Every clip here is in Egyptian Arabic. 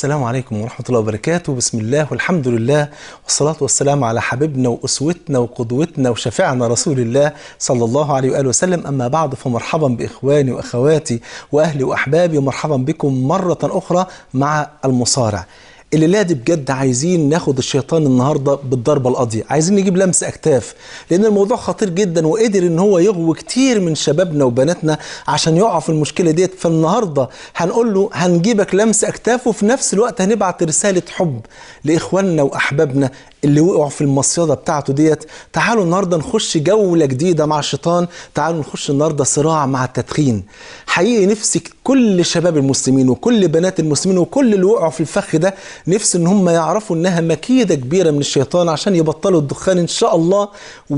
السلام عليكم ورحمة الله وبركاته بسم الله والحمد لله والصلاة والسلام على حبيبنا وأسوتنا وقدوتنا وشفيعنا رسول الله صلى الله عليه وآله وسلم أما بعد فمرحبا بإخواني وأخواتي وأهلي وأحبابي ومرحبا بكم مرة أخرى مع المصارع الليله دي بجد عايزين ناخد الشيطان النهارده بالضربه القاضيه عايزين نجيب لمس اكتاف لان الموضوع خطير جدا وقدر ان هو يغوي كتير من شبابنا وبناتنا عشان يقعوا في المشكله ديت فالنهارده هنقول له هنجيبك لمس اكتاف وفي نفس الوقت هنبعت رساله حب لاخواننا واحبابنا اللي وقعوا في المصيده بتاعته ديت تعالوا النهارده نخش جوله جديده مع الشيطان تعالوا نخش النهارده صراع مع التدخين حقيقي نفسي كل شباب المسلمين وكل بنات المسلمين وكل اللي وقعوا في الفخ ده نفسي ان هم يعرفوا انها مكيده كبيره من الشيطان عشان يبطلوا الدخان ان شاء الله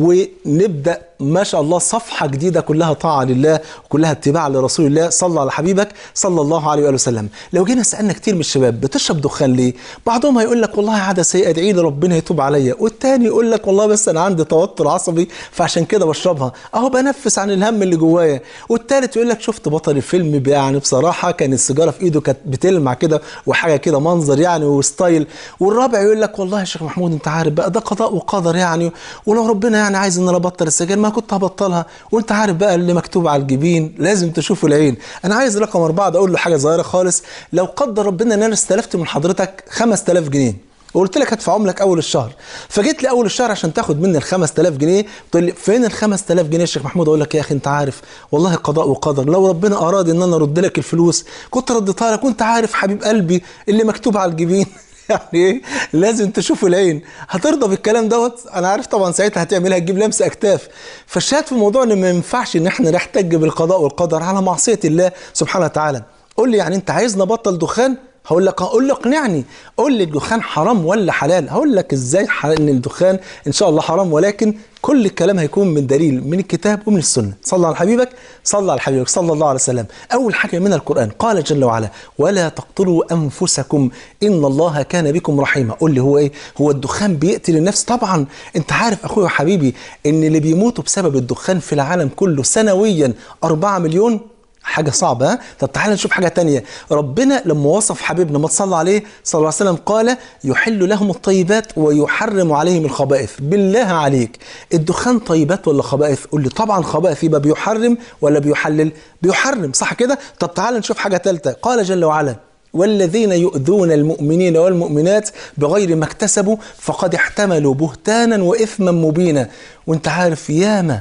ونبدا ما شاء الله صفحه جديده كلها طاعه لله وكلها اتباع لرسول الله صلى على حبيبك صلى الله عليه واله وسلم لو جينا سالنا كتير من الشباب بتشرب دخان ليه بعضهم هيقول لك والله عاده سيئه ادعي لي ربنا يتوب عليا والتاني يقول لك والله بس انا عندي توتر عصبي فعشان كده بشربها اهو بنفس عن الهم اللي جوايا والتالت يقول لك شفت بطل الفيلم يعني بصراحه كان السيجاره في ايده كانت بتلمع كده وحاجه كده منظر يعني وستايل والرابع يقول لك والله يا شيخ محمود انت عارف بقى ده قضاء وقدر يعني ولو ربنا يعني عايز ان انا ابطل السجاير ما كنت هبطلها وانت عارف بقى اللي مكتوب على الجبين لازم تشوفه العين انا عايز رقم أربعة ده اقول له حاجه صغيره خالص لو قدر ربنا ان انا استلفت من حضرتك 5000 جنيه وقلت لك هدفعهم لك اول الشهر فجيت لي اول الشهر عشان تاخد مني ال 5000 جنيه تقول لي فين ال 5000 جنيه يا شيخ محمود اقول لك يا اخي انت عارف والله قضاء وقدر لو ربنا اراد ان انا ارد لك الفلوس كنت رديتها لك وانت عارف حبيب قلبي اللي مكتوب على الجبين يعني ايه لازم تشوفوا العين هترضى بالكلام دوت انا عارف طبعا ساعتها هتعملها تجيب لمس اكتاف فالشاهد في الموضوع ان ما ينفعش ان احنا نحتج بالقضاء والقدر على معصيه الله سبحانه وتعالى قول لي يعني انت عايز نبطل دخان هقول لك هقول لك اقنعني قول لي الدخان حرام ولا حلال هقول لك ازاي ان الدخان ان شاء الله حرام ولكن كل الكلام هيكون من دليل من الكتاب ومن السنه صلى على حبيبك صلى على حبيبك صلى الله عليه وسلم اول حاجه من القران قال جل وعلا ولا تقتلوا انفسكم ان الله كان بكم رحيما قول لي هو ايه هو الدخان بيقتل النفس طبعا انت عارف اخويا وحبيبي ان اللي بيموتوا بسبب الدخان في العالم كله سنويا 4 مليون حاجة صعبة ها؟ طب تعالى نشوف حاجة تانية ربنا لما وصف حبيبنا ما تصلى عليه صلى الله عليه وسلم قال يحل لهم الطيبات ويحرم عليهم الخبائث بالله عليك الدخان طيبات ولا خبائث قول لي طبعا خبائث يبقى بيحرم ولا بيحلل بيحرم صح كده طب تعالى نشوف حاجة ثالثة قال جل وعلا والذين يؤذون المؤمنين والمؤمنات بغير ما اكتسبوا فقد احتملوا بهتانا وإثما مبينا وانت عارف ياما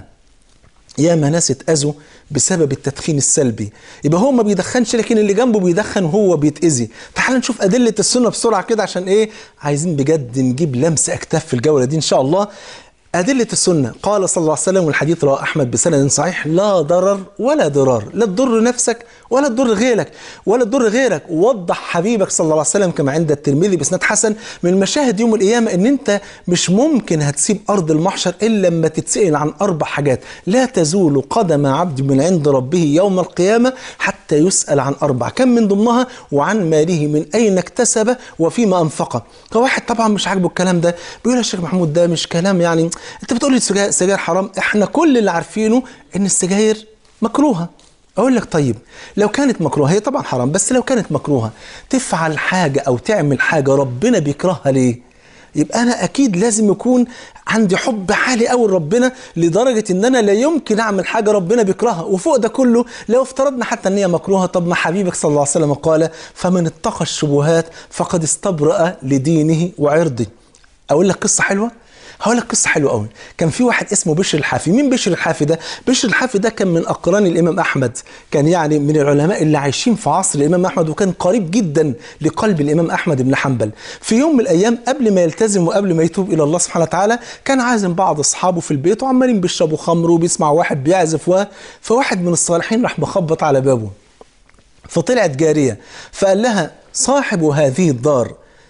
ياما ناس اتأذوا بسبب التدخين السلبي يبقى هو ما بيدخنش لكن اللي جنبه بيدخن وهو بيتأذي تعال نشوف أدلة السنة بسرعة كده عشان إيه عايزين بجد نجيب لمس أكتاف في الجولة دي إن شاء الله أدلة السنة قال صلى الله عليه وسلم والحديث رواه أحمد بسند صحيح لا ضرر ولا ضرار لا تضر نفسك ولا تضر غيرك ولا تضر غيرك وضح حبيبك صلى الله عليه وسلم كما عند الترمذي بسند حسن من مشاهد يوم القيامة إن أنت مش ممكن هتسيب أرض المحشر إلا لما تتسأل عن أربع حاجات لا تزول قدم عبد من عند ربه يوم القيامة حتى يسأل عن أربع كم من ضمنها وعن ماله من أين اكتسب وفيما أنفقه فواحد طبعا مش عاجبه الكلام ده بيقول يا شيخ محمود ده مش كلام يعني انت بتقول لي السجاير حرام احنا كل اللي عارفينه ان السجاير مكروهه اقول لك طيب لو كانت مكروهه هي طبعا حرام بس لو كانت مكروهه تفعل حاجه او تعمل حاجه ربنا بيكرهها ليه يبقى انا اكيد لازم يكون عندي حب عالي قوي لربنا لدرجه ان انا لا يمكن اعمل حاجه ربنا بيكرهها وفوق ده كله لو افترضنا حتى ان هي مكروهه طب ما حبيبك صلى الله عليه وسلم قال فمن اتقى الشبهات فقد استبرأ لدينه وعرضه اقول لك قصه حلوه هقول لك قصه حلوه قوي كان في واحد اسمه بشر الحافي مين بشر الحافي ده بشر الحافي ده كان من اقران الامام احمد كان يعني من العلماء اللي عايشين في عصر الامام احمد وكان قريب جدا لقلب الامام احمد بن حنبل في يوم من الايام قبل ما يلتزم وقبل ما يتوب الى الله سبحانه وتعالى كان عازم بعض اصحابه في البيت وعمالين بيشربوا خمر وبيسمع واحد بيعزف و فواحد من الصالحين راح مخبط على بابه فطلعت جاريه فقال لها صاحب هذه الدار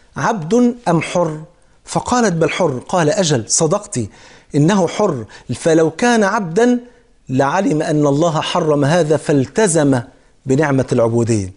عبد ام حر فقالت بل حر قال أجل صدقتي إنه حر فلو كان عبدا لعلم أن الله حرم هذا فالتزم بنعمة العبودية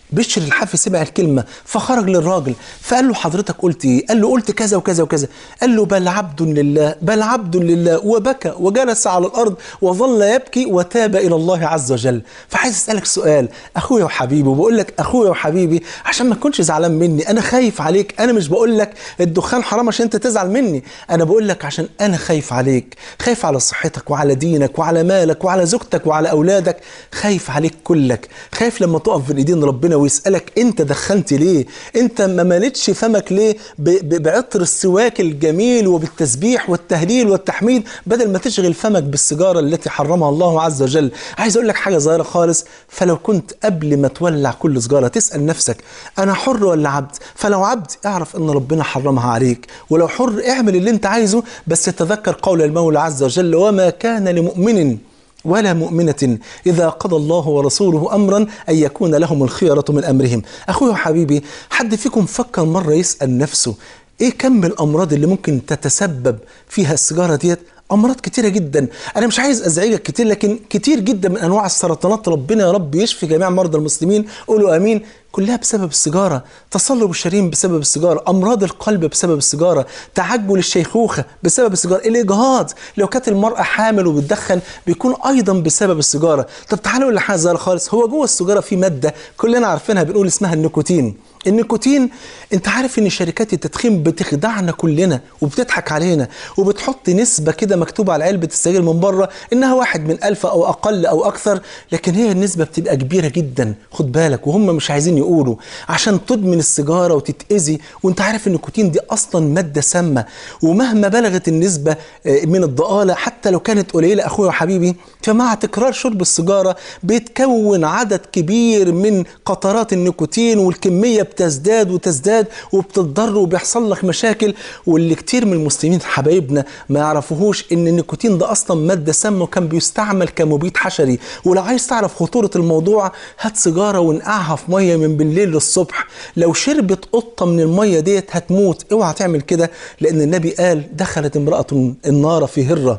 بشر الحافي سمع الكلمة فخرج للراجل فقال له حضرتك قلت ايه قال له قلت كذا وكذا وكذا قال له بل عبد لله بل عبد لله وبكى وجلس على الأرض وظل يبكي وتاب إلى الله عز وجل فعايز أسألك سؤال أخويا وحبيبي وبقول لك أخويا وحبيبي عشان ما تكونش زعلان مني أنا خايف عليك أنا مش بقول لك الدخان حرام عشان أنت تزعل مني أنا بقول لك عشان أنا خايف عليك خايف على صحتك وعلى دينك وعلى مالك وعلى زوجتك وعلى أولادك خايف عليك كلك خايف لما تقف بين إيدين ربنا ويسألك أنت دخنت ليه أنت ما ملتش فمك ليه ب- ب- بعطر السواك الجميل وبالتسبيح والتهليل والتحميد بدل ما تشغل فمك بالسيجارة التي حرمها الله عز وجل عايز أقول لك حاجة صغيرة خالص فلو كنت قبل ما تولع كل سيجارة تسأل نفسك أنا حر ولا عبد فلو عبد اعرف أن ربنا حرمها عليك ولو حر اعمل اللي أنت عايزه بس تذكر قول المولى عز وجل وما كان لمؤمن ولا مؤمنة إذا قضى الله ورسوله أمرا أن يكون لهم الخيرة من أمرهم أخوي وحبيبي حد فيكم فكر مرة يسأل نفسه إيه كم الأمراض اللي ممكن تتسبب فيها السيجارة ديت امراض كتيره جدا انا مش عايز ازعجك كتير لكن كتير جدا من انواع السرطانات ربنا يا رب يشفي جميع مرضى المسلمين قولوا امين كلها بسبب السيجاره تصلب الشرايين بسبب السيجاره امراض القلب بسبب السيجاره تعجل الشيخوخه بسبب السيجاره الاجهاض لو كانت المراه حامل وبتدخن بيكون ايضا بسبب السيجاره طب تعالوا اقول لحاجه صغيره خالص هو جوه السيجاره في ماده كلنا عارفينها بنقول اسمها النيكوتين النيكوتين انت عارف ان شركات التدخين بتخدعنا كلنا وبتضحك علينا وبتحط نسبة كده مكتوبة على علبة السجاير من بره انها واحد من ألف او اقل او اكثر لكن هي النسبة بتبقى كبيرة جدا خد بالك وهم مش عايزين يقولوا عشان تدمن السيجارة وتتأذي وانت عارف ان النيكوتين دي اصلا مادة سامة ومهما بلغت النسبة آه، من الضآلة حتى لو كانت قليلة اخويا وحبيبي فمع تكرار شرب السيجارة بيتكون عدد كبير من قطرات النيكوتين والكمية بتزداد وتزداد وبتضر وبيحصل لك مشاكل واللي كتير من المسلمين حبايبنا ما يعرفوهوش ان النيكوتين ده اصلا ماده سامه وكان بيستعمل كمبيد حشري ولو عايز تعرف خطوره الموضوع هات سيجاره ونقعها في ميه من بالليل للصبح لو شربت قطه من الميه ديت هتموت اوعى تعمل كده لان النبي قال دخلت امراه النار في هره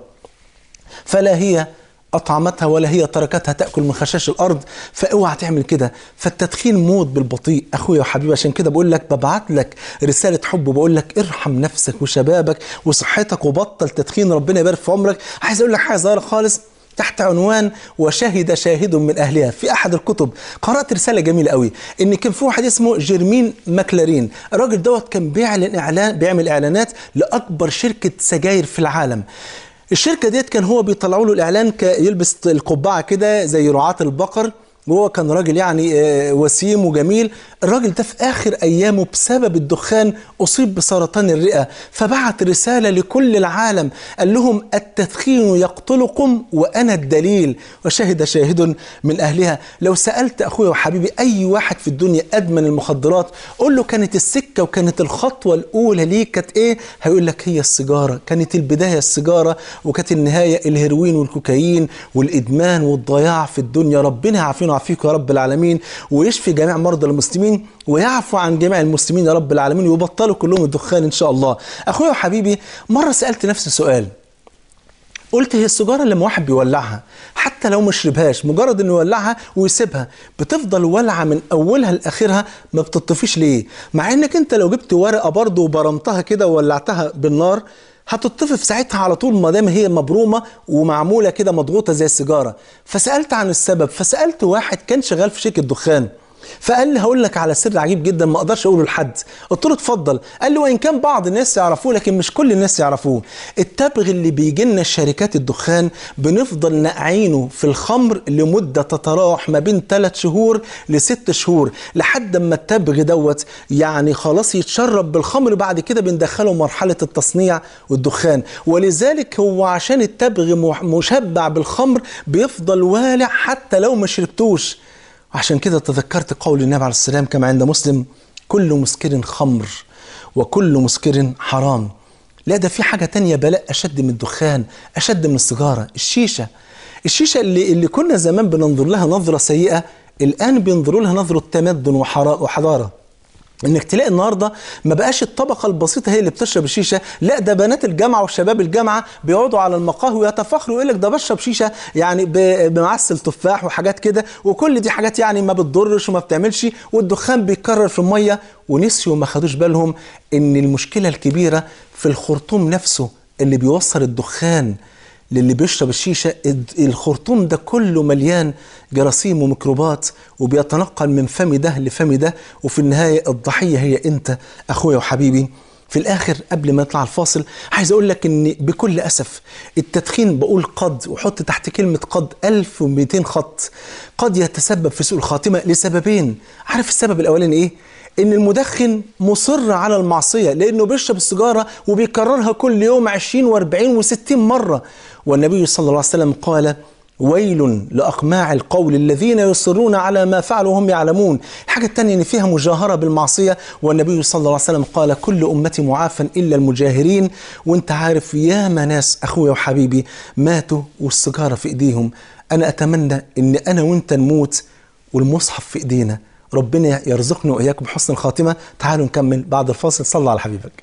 فلا هي أطعمتها ولا هي تركتها تأكل من خشاش الأرض فاوعى تعمل كده فالتدخين موت بالبطيء أخويا وحبيبي عشان كده بقول لك ببعت لك رسالة حب وبقول لك ارحم نفسك وشبابك وصحتك وبطل تدخين ربنا يبارك في عمرك عايز أقول لك حاجة صغيرة خالص تحت عنوان وشهد شاهد من اهلها في احد الكتب قرات رساله جميله قوي ان كان في واحد اسمه جيرمين ماكلارين الراجل دوت كان بيعلن اعلان بيعمل اعلانات لاكبر شركه سجاير في العالم الشركه ديت كان هو بيطلعوا له الاعلان ك- يلبس القبعه كده زي رعاة البقر وهو كان راجل يعني آه، وسيم وجميل الراجل ده في اخر ايامه بسبب الدخان اصيب بسرطان الرئه فبعت رساله لكل العالم قال لهم التدخين يقتلكم وانا الدليل وشهد شاهد من اهلها لو سالت اخويا وحبيبي اي واحد في الدنيا ادمن المخدرات قول له كانت السكه وكانت الخطوه الاولى ليه كانت ايه هيقول لك هي السيجاره كانت البدايه السيجاره وكانت النهايه الهيروين والكوكايين والادمان والضياع في الدنيا ربنا يعافينا ويعافيكم يا رب العالمين ويشفي جميع مرضى المسلمين ويعفو عن جميع المسلمين يا رب العالمين ويبطلوا كلهم الدخان ان شاء الله اخويا وحبيبي مره سالت نفسي سؤال قلت هي السيجاره لما واحد بيولعها حتى لو ما شربهاش مجرد انه يولعها ويسيبها بتفضل ولعه من اولها لاخرها ما بتطفيش ليه مع انك انت لو جبت ورقه برضه وبرمتها كده وولعتها بالنار هتطفي في ساعتها على طول ما دام هي مبرومه ومعموله كده مضغوطه زي السيجاره فسالت عن السبب فسالت واحد كان شغال في شركه دخان فقال لي هقول لك على سر عجيب جدا ما اقدرش اقوله لحد قلت له اتفضل قال لي وان كان بعض الناس يعرفوه لكن مش كل الناس يعرفوه التبغ اللي بيجي لنا شركات الدخان بنفضل نقعينه في الخمر لمده تتراوح ما بين 3 شهور لست شهور لحد ما التبغ دوت يعني خلاص يتشرب بالخمر بعد كده بندخله مرحله التصنيع والدخان ولذلك هو عشان التبغ مح- مشبع بالخمر بيفضل والع حتى لو ما شربتوش عشان كده تذكرت قول النبي عليه السلام كما عند مسلم كل مسكر خمر وكل مسكر حرام لا ده في حاجة تانية بلاء أشد من الدخان أشد من السيجارة الشيشة الشيشة اللي, اللي كنا زمان بننظر لها نظرة سيئة الآن بينظروا لها نظرة تمدن وحرا- وحضارة انك تلاقي النهارده ما بقاش الطبقه البسيطه هي اللي بتشرب الشيشه لا ده بنات الجامعه وشباب الجامعه بيقعدوا على المقاهي ويتفاخروا ويقول لك ده بشرب شيشه يعني ب- بمعسل تفاح وحاجات كده وكل دي حاجات يعني ما بتضرش وما بتعملش والدخان بيتكرر في الميه ونسيوا ما خدوش بالهم ان المشكله الكبيره في الخرطوم نفسه اللي بيوصل الدخان للي بيشرب الشيشة الد- الخرطوم ده كله مليان جراثيم وميكروبات وبيتنقل من فم ده لفم ده وفي النهاية الضحية هي أنت أخويا وحبيبي في الآخر قبل ما نطلع الفاصل عايز أقول لك إن بكل أسف التدخين بقول قد وحط تحت كلمة قد 1200 خط قد يتسبب في سوء الخاتمة لسببين عارف السبب الأولاني إيه؟ ان المدخن مصر على المعصيه لانه بيشرب السيجاره وبيكررها كل يوم 20 و40 و60 مره والنبي صلى الله عليه وسلم قال ويل لاقماع القول الذين يصرون على ما فعلوا وهم يعلمون الحاجه الثانيه ان فيها مجاهره بالمعصيه والنبي صلى الله عليه وسلم قال كل امتي معافى الا المجاهرين وانت عارف ياما ناس اخويا وحبيبي ماتوا والسيجاره في ايديهم انا اتمنى ان انا وانت نموت والمصحف في ايدينا ربنا يرزقنا واياكم حسن الخاتمه تعالوا نكمل بعد الفاصل صلى على حبيبك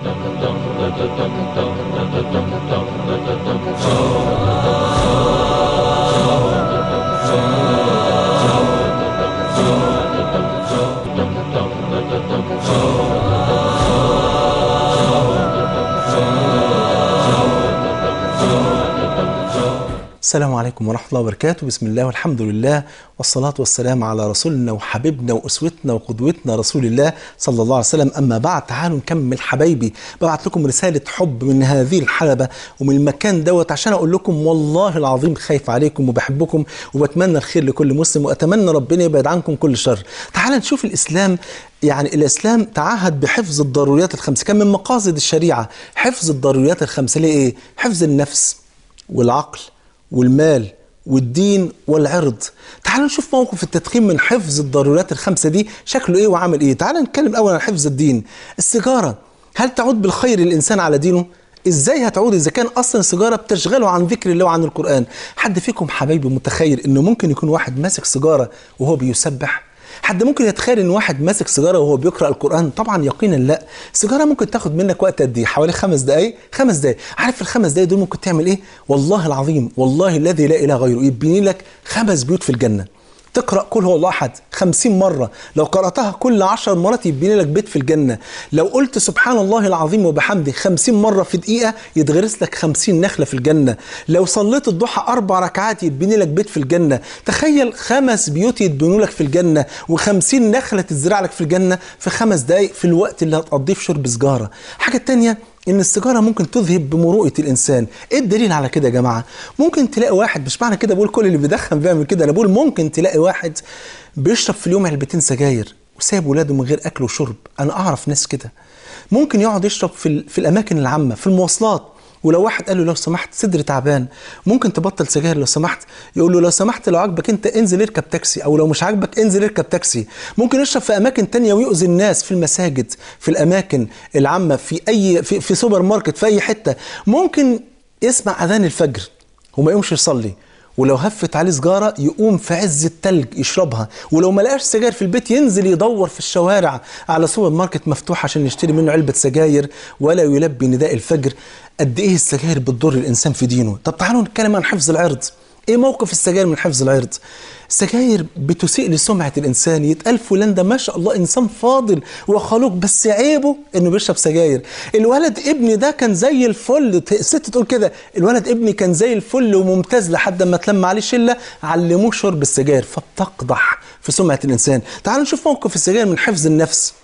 السلام عليكم ورحمة الله وبركاته بسم الله والحمد لله والصلاة والسلام على رسولنا وحبيبنا وأسوتنا وقدوتنا رسول الله صلى الله عليه وسلم أما بعد تعالوا نكمل حبايبي ببعت لكم رسالة حب من هذه الحلبة ومن المكان دوت عشان أقول لكم والله العظيم خايف عليكم وبحبكم وبتمنى الخير لكل مسلم وأتمنى ربنا يبعد عنكم كل شر تعال نشوف الإسلام يعني الإسلام تعهد بحفظ الضروريات الخمسة كان من مقاصد الشريعة حفظ الضروريات الخمسة ليه إيه؟ حفظ النفس والعقل والمال والدين والعرض تعالوا نشوف موقف التدخين من حفظ الضرورات الخمسة دي شكله ايه وعمل ايه تعالوا نتكلم الاول عن حفظ الدين السيجارة هل تعود بالخير للإنسان على دينه ازاي هتعود اذا كان اصلا السيجاره بتشغله عن ذكر الله وعن القران حد فيكم حبايبي متخيل انه ممكن يكون واحد ماسك سيجاره وهو بيسبح حد ممكن يتخيل ان واحد ماسك سيجاره وهو بيقرا القران طبعا يقينا لا السيجاره ممكن تاخد منك وقت قد ايه حوالي خمس دقائق خمس دقائق عارف الخمس دقائق دول ممكن تعمل ايه والله العظيم والله الذي لا اله غيره يبني لك خمس بيوت في الجنه تقرأ كل هو الله أحد خمسين مرة لو قرأتها كل عشر مرات يبني لك بيت في الجنة لو قلت سبحان الله العظيم وبحمده خمسين مرة في دقيقة يتغرس لك خمسين نخلة في الجنة لو صليت الضحى أربع ركعات يتبني لك بيت في الجنة تخيل خمس بيوت يتبنوا لك في الجنة وخمسين نخلة تزرع لك في الجنة في خمس دقايق في الوقت اللي هتقضيه في شرب سجارة حاجة تانية ان السيجاره ممكن تذهب بمروءه الانسان ايه الدليل على كده يا جماعه ممكن تلاقي واحد مش معنى كده بقول كل اللي بيدخن بيعمل كده انا بقول ممكن تلاقي واحد بيشرب في اليوم علبتين سجاير وسايب ولاده من غير اكل وشرب انا اعرف ناس كده ممكن يقعد يشرب في ال- في الاماكن العامه في المواصلات ولو واحد قال له لو سمحت صدري تعبان ممكن تبطل سجاير لو سمحت يقول له لو سمحت لو عاجبك انت انزل اركب تاكسي او لو مش عاجبك انزل اركب تاكسي ممكن يشرب في اماكن تانية ويؤذي الناس في المساجد في الاماكن العامه في اي في, في سوبر ماركت في اي حته ممكن يسمع اذان الفجر وما يقومش يصلي ولو هفت عليه سجاره يقوم في عز التلج يشربها ولو ما لقاش سجاير في البيت ينزل يدور في الشوارع على سوبر ماركت مفتوح عشان يشتري منه علبه سجاير ولا يلبي نداء الفجر قد ايه السجاير بتضر الانسان في دينه طب تعالوا نتكلم عن حفظ العرض ايه موقف السجاير من حفظ العرض السجاير بتسيء لسمعة الإنسان يتقال فلان ده ما شاء الله إنسان فاضل وخلوق بس عيبه إنه بيشرب سجاير الولد ابني ده كان زي الفل الست تقول كده الولد ابني كان زي الفل وممتاز لحد ما اتلم عليه شلة علموه شرب السجاير فبتقدح في سمعة الإنسان تعالوا نشوف موقف السجاير من حفظ النفس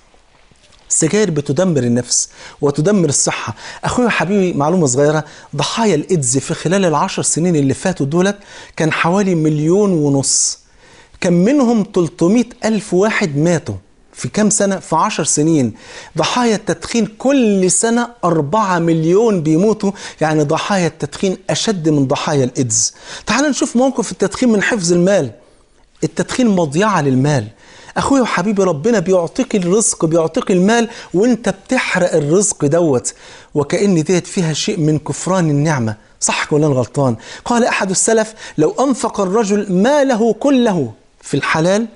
السجاير بتدمر النفس وتدمر الصحة أخويا وحبيبي معلومة صغيرة ضحايا الإيدز في خلال العشر سنين اللي فاتوا دولت كان حوالي مليون ونص كان منهم 300 ألف واحد ماتوا في كام سنة؟ في عشر سنين ضحايا التدخين كل سنة أربعة مليون بيموتوا يعني ضحايا التدخين أشد من ضحايا الإيدز تعال نشوف موقف التدخين من حفظ المال التدخين مضيعة للمال اخويا وحبيبي ربنا بيعطيك الرزق بيعطيك المال وانت بتحرق الرزق دوت وكأن ديت فيها شيء من كفران النعمة صح ولا أنا غلطان قال أحد السلف لو أنفق الرجل ماله كله في الحلال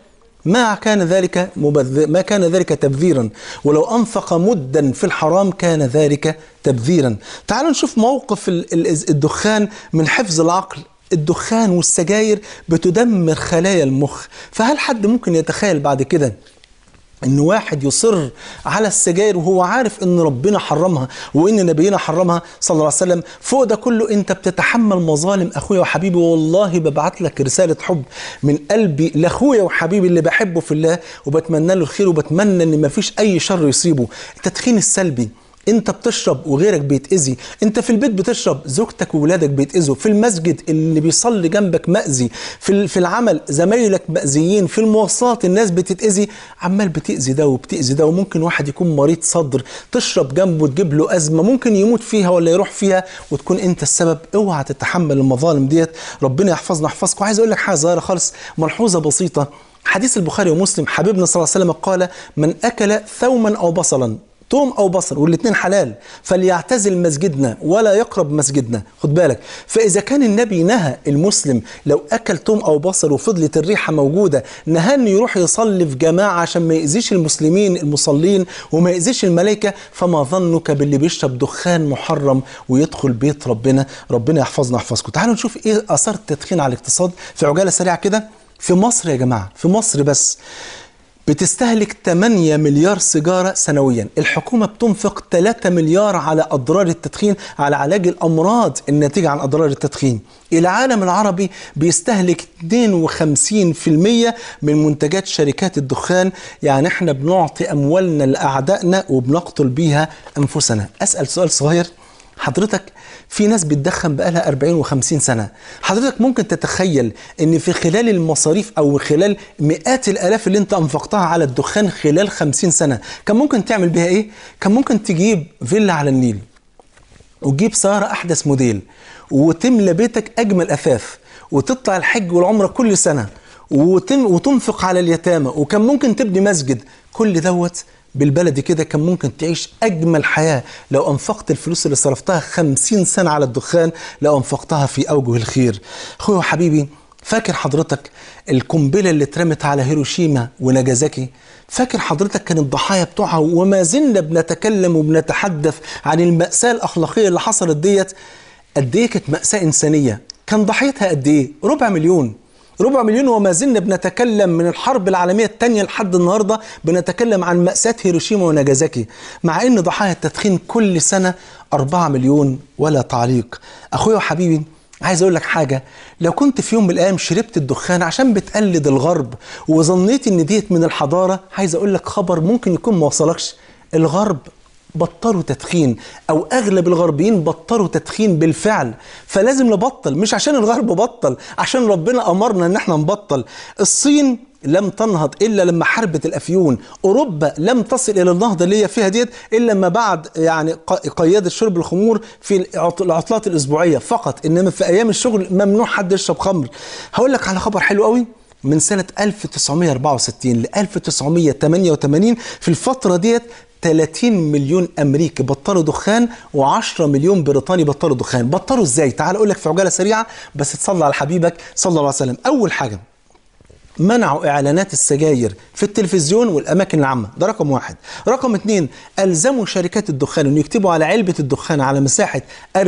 ما كان ذلك مبذ... ما كان ذلك تبذيرا ولو انفق مدا في الحرام كان ذلك تبذيرا تعالوا نشوف موقف ال- ال- الدخان من حفظ العقل الدخان والسجاير بتدمر خلايا المخ فهل حد ممكن يتخيل بعد كده ان واحد يصر على السجاير وهو عارف ان ربنا حرمها وان نبينا حرمها صلى الله عليه وسلم فوق ده كله انت بتتحمل مظالم اخويا وحبيبي والله ببعت لك رساله حب من قلبي لاخويا وحبيبي اللي بحبه في الله وبتمنى له الخير وبتمنى ان مفيش اي شر يصيبه التدخين السلبي انت بتشرب وغيرك بيتأذي انت في البيت بتشرب زوجتك وولادك بيتأذوا في المسجد اللي بيصلي جنبك مأذي في ال- في العمل زمايلك مأذيين في المواصلات الناس بتتأذي عمال بتأذي ده وبتأذي ده وممكن واحد يكون مريض صدر تشرب جنبه تجيب له أزمة ممكن يموت فيها ولا يروح فيها وتكون انت السبب اوعى تتحمل المظالم ديت ربنا يحفظنا يحفظكم عايز اقول لك حاجة صغيرة خالص ملحوظة بسيطة حديث البخاري ومسلم حبيبنا صلى الله عليه وسلم قال من أكل ثوما أو بصلا توم او بصل والاثنين حلال فليعتزل مسجدنا ولا يقرب مسجدنا خد بالك فاذا كان النبي نهى المسلم لو اكل توم او بصل وفضلت الريحه موجوده نهى انه يروح يصلي في جماعه عشان ما ياذيش المسلمين المصلين وما ياذيش الملائكه فما ظنك باللي بيشرب دخان محرم ويدخل بيت ربنا ربنا يحفظنا ويحفظكم تعالوا نشوف ايه اثار التدخين على الاقتصاد في عجاله سريعه كده في مصر يا جماعه في مصر بس بتستهلك 8 مليار سيجارة سنويا الحكومة بتنفق 3 مليار على أضرار التدخين على علاج الأمراض الناتجة عن أضرار التدخين العالم العربي بيستهلك 52% من منتجات شركات الدخان يعني احنا بنعطي أموالنا لأعدائنا وبنقتل بيها أنفسنا أسأل سؤال صغير حضرتك في ناس بتدخن بقالها 40 و50 سنة حضرتك ممكن تتخيل ان في خلال المصاريف او خلال مئات الالاف اللي انت انفقتها على الدخان خلال 50 سنة كان ممكن تعمل بيها ايه كان ممكن تجيب فيلا على النيل وتجيب سيارة احدث موديل وتملى بيتك اجمل اثاث وتطلع الحج والعمرة كل سنة وتم وتنفق على اليتامى وكان ممكن تبني مسجد كل دوت بالبلدي كده كان ممكن تعيش أجمل حياة لو أنفقت الفلوس اللي صرفتها خمسين سنة على الدخان لو أنفقتها في أوجه الخير أخوي وحبيبي فاكر حضرتك القنبلة اللي اترمت على هيروشيما وناجازاكي فاكر حضرتك كان الضحايا بتوعها وما زلنا بنتكلم وبنتحدث عن المأساة الأخلاقية اللي حصلت ديت قد إيه كانت مأساة إنسانية كان ضحيتها قد إيه ربع مليون ربع مليون وما زلنا بنتكلم من الحرب العالمية الثانية لحد النهاردة بنتكلم عن مأساة هيروشيما وناجازاكي مع ان ضحايا التدخين كل سنة 4 مليون ولا تعليق اخويا وحبيبي عايز اقول لك حاجة لو كنت في يوم من الايام شربت الدخان عشان بتقلد الغرب وظنيت ان ديت من الحضارة عايز اقول لك خبر ممكن يكون ما وصلكش الغرب بطلوا تدخين او اغلب الغربيين بطلوا تدخين بالفعل فلازم نبطل مش عشان الغرب بطل عشان ربنا امرنا ان احنا نبطل الصين لم تنهض الا لما حربت الافيون اوروبا لم تصل الى النهضه اللي هي فيها ديت الا لما بعد يعني قياده شرب الخمور في العطلات الاسبوعيه فقط انما في ايام الشغل ممنوع حد يشرب خمر هقول لك على خبر حلو قوي من سنه 1964 ل 1988 في الفتره ديت 30 مليون امريكي بطلوا دخان و10 مليون بريطاني بطلوا دخان بطلوا ازاي تعال اقول لك في عجاله سريعه بس تصلي على حبيبك صلى الله عليه وسلم اول حاجه منعوا اعلانات السجاير في التلفزيون والاماكن العامه ده رقم واحد رقم اتنين الزموا شركات الدخان ان يكتبوا على علبه الدخان على مساحه 40%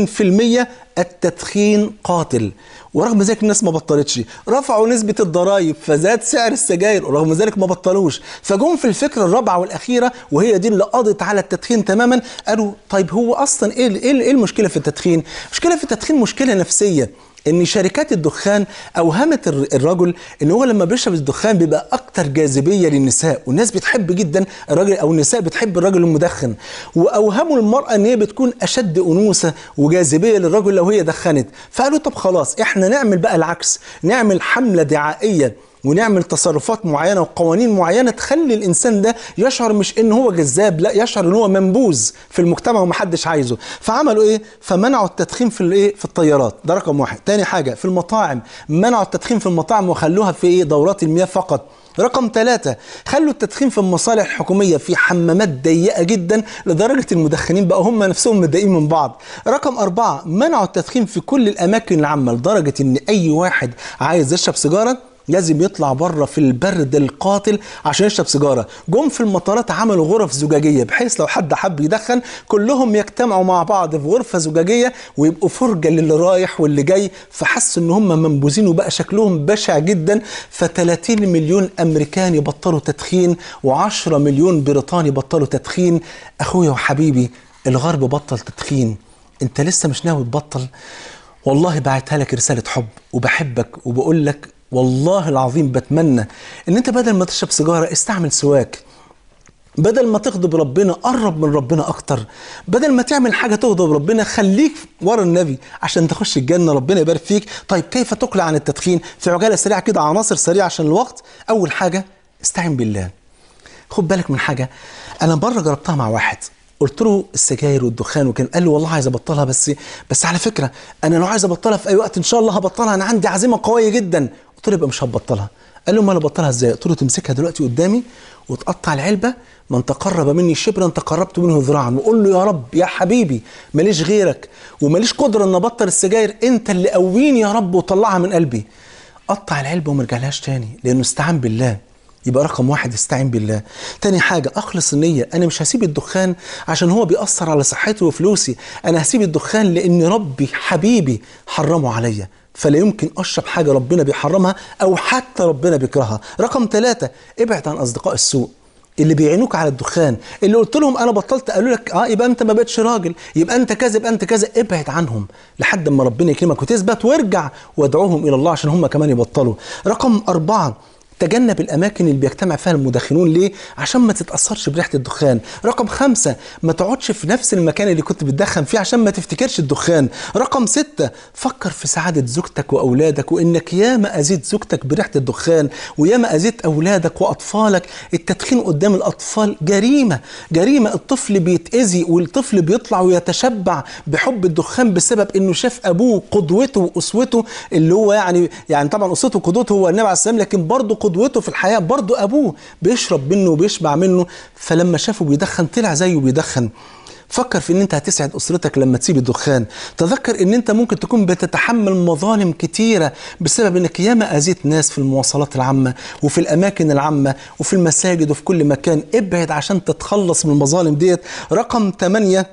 التدخين قاتل ورغم ذلك الناس ما بطلتش رفعوا نسبة الضرائب فزاد سعر السجاير ورغم ذلك ما بطلوش فجم في الفكرة الرابعة والأخيرة وهي دي اللي قضت على التدخين تماما قالوا طيب هو أصلا إيه, إيه المشكلة في التدخين المشكلة في التدخين مشكلة نفسية ان شركات الدخان اوهمت الرجل ان هو لما بيشرب الدخان بيبقى اكتر جاذبيه للنساء والناس بتحب جدا الراجل او النساء بتحب الراجل المدخن واوهموا المراه ان هي بتكون اشد انوثه وجاذبيه للرجل لو هي دخنت فقالوا طب خلاص احنا نعمل بقى العكس نعمل حمله دعائيه ونعمل تصرفات معينة وقوانين معينة تخلي الإنسان ده يشعر مش إن هو جذاب لا يشعر إن هو منبوذ في المجتمع ومحدش عايزه فعملوا إيه فمنعوا التدخين في الإيه في الطيارات ده رقم واحد تاني حاجة في المطاعم منعوا التدخين في المطاعم وخلوها في إيه دورات المياه فقط رقم ثلاثة خلوا التدخين في المصالح الحكومية في حمامات ضيقة جدا لدرجة المدخنين بقوا هم نفسهم متضايقين من بعض رقم أربعة منعوا التدخين في كل الأماكن العامة لدرجة إن أي واحد عايز يشرب سيجارة لازم يطلع بره في البرد القاتل عشان يشرب سيجاره جم في المطارات عملوا غرف زجاجيه بحيث لو حد حب يدخن كلهم يجتمعوا مع بعض في غرفه زجاجيه ويبقوا فرجه للي رايح واللي جاي فحسوا ان هم منبوذين وبقى شكلهم بشع جدا ف30 مليون امريكاني بطلوا تدخين و10 مليون بريطاني بطلوا تدخين اخويا وحبيبي الغرب بطل تدخين انت لسه مش ناوي تبطل والله بعتها لك رساله حب وبحبك وبقول لك والله العظيم بتمنى ان انت بدل ما تشرب سيجاره استعمل سواك بدل ما تغضب ربنا قرب من ربنا اكتر بدل ما تعمل حاجه تغضب ربنا خليك ورا النبي عشان تخش الجنه ربنا يبارك فيك طيب كيف تقلع عن التدخين في عجاله سريعه كده عناصر سريعه عشان الوقت اول حاجه استعن بالله خد بالك من حاجه انا مره جربتها مع واحد قلت له السجاير والدخان وكان قال لي والله عايز ابطلها بس بس على فكره انا لو عايز ابطلها في اي وقت ان شاء الله هبطلها انا عندي عزيمه قويه جدا قلت له يبقى مش هتبطلها قال له ما انا ابطلها ازاي قلت له تمسكها دلوقتي قدامي وتقطع العلبه من تقرب مني شبرا تقربت منه ذراعا وقول له يا رب يا حبيبي ماليش غيرك وماليش قدره ان ابطل السجاير انت اللي قويني يا رب وطلعها من قلبي قطع العلبه وما رجعلهاش تاني لانه استعان بالله يبقى رقم واحد استعين بالله تاني حاجة أخلص النية أنا مش هسيب الدخان عشان هو بيأثر على صحتي وفلوسي أنا هسيب الدخان لأن ربي حبيبي حرمه عليا فلا يمكن أشرب حاجة ربنا بيحرمها أو حتى ربنا بيكرهها رقم ثلاثة ابعد عن أصدقاء السوء اللي بيعينوك على الدخان اللي قلت لهم انا بطلت قالوا لك اه يبقى انت ما بقتش راجل يبقى انت كذا يبقى انت كذا ابعد عنهم لحد ما ربنا يكرمك وتثبت وارجع وادعوهم الى الله عشان هم كمان يبطلوا رقم أربعة تجنب الاماكن اللي بيجتمع فيها المدخنون ليه عشان ما تتاثرش بريحه الدخان رقم خمسة ما تقعدش في نفس المكان اللي كنت بتدخن فيه عشان ما تفتكرش الدخان رقم ستة فكر في سعاده زوجتك واولادك وانك ياما اذيت زوجتك بريحه الدخان وياما اذيت اولادك واطفالك التدخين قدام الاطفال جريمه جريمه الطفل بيتاذي والطفل بيطلع ويتشبع بحب الدخان بسبب انه شاف ابوه قدوته واسوته اللي هو يعني يعني طبعا اسوته وقدوته هو النبي عليه السلام لكن برضه قدوته في الحياه برضه ابوه بيشرب منه وبيشبع منه فلما شافه بيدخن طلع زيه بيدخن فكر في ان انت هتسعد اسرتك لما تسيب الدخان تذكر ان انت ممكن تكون بتتحمل مظالم كتيره بسبب انك ياما اذيت ناس في المواصلات العامه وفي الاماكن العامه وفي المساجد وفي كل مكان ابعد عشان تتخلص من المظالم ديت رقم 8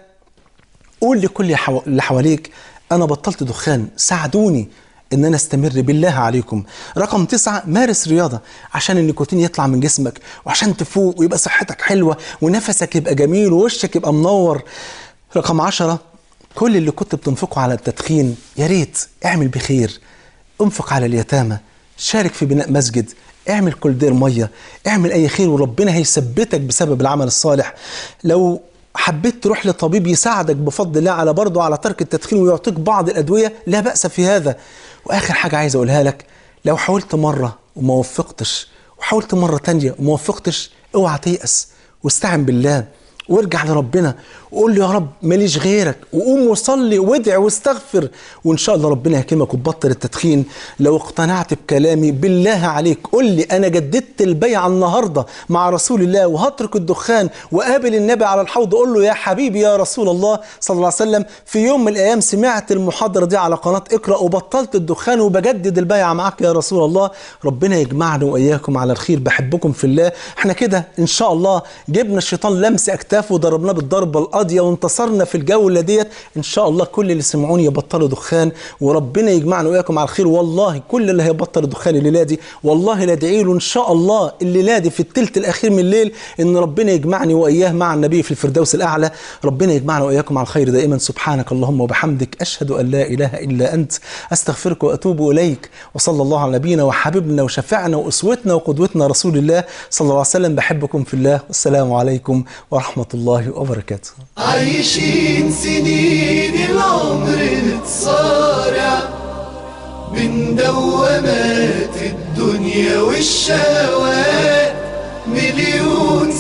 قول لكل حو... اللي حواليك انا بطلت دخان ساعدوني ان انا استمر بالله عليكم رقم تسعة مارس رياضة عشان النيكوتين يطلع من جسمك وعشان تفوق ويبقى صحتك حلوة ونفسك يبقى جميل ووشك يبقى منور رقم عشرة كل اللي كنت بتنفقه على التدخين يا ريت اعمل بخير انفق على اليتامى شارك في بناء مسجد اعمل كل دير ميه اعمل اي خير وربنا هيثبتك بسبب العمل الصالح لو حبيت تروح لطبيب يساعدك بفضل الله على برضه على ترك التدخين ويعطيك بعض الادويه لا باس في هذا واخر حاجه عايز اقولها لك لو حاولت مره وما وفقتش وحاولت مره تانية وما وفقتش اوعى تيأس واستعن بالله وارجع لربنا وقول له يا رب ماليش غيرك وقوم وصلي وادعي واستغفر وان شاء الله ربنا يكرمك وتبطل التدخين لو اقتنعت بكلامي بالله عليك قول لي انا جددت البيعه النهارده مع رسول الله وهترك الدخان وقابل النبي على الحوض قول له يا حبيبي يا رسول الله صلى الله عليه وسلم في يوم من الايام سمعت المحاضره دي على قناه اقرا وبطلت الدخان وبجدد البيعه معاك يا رسول الله ربنا يجمعنا واياكم على الخير بحبكم في الله احنا كده ان شاء الله جبنا الشيطان لمس اكتافه وضربناه بالضربه القاضيه وانتصرنا في الجوله ديت ان شاء الله كل اللي سمعوني يبطلوا دخان وربنا يجمعنا واياكم على الخير والله كل اللي هيبطل الدخان الليله دي والله لا ادعي له ان شاء الله الليله دي في الثلث الاخير من الليل ان ربنا يجمعني واياه مع النبي في الفردوس الاعلى ربنا يجمعنا واياكم على الخير دائما سبحانك اللهم وبحمدك اشهد ان لا اله الا انت استغفرك واتوب اليك وصلى الله على نبينا وحبيبنا وشفعنا واسوتنا وقدوتنا رسول الله صلى الله عليه وسلم بحبكم في الله والسلام عليكم ورحمه الله وبركاته عايشين سنين العمر نتصارع بين دوامات الدنيا والشهوات مليون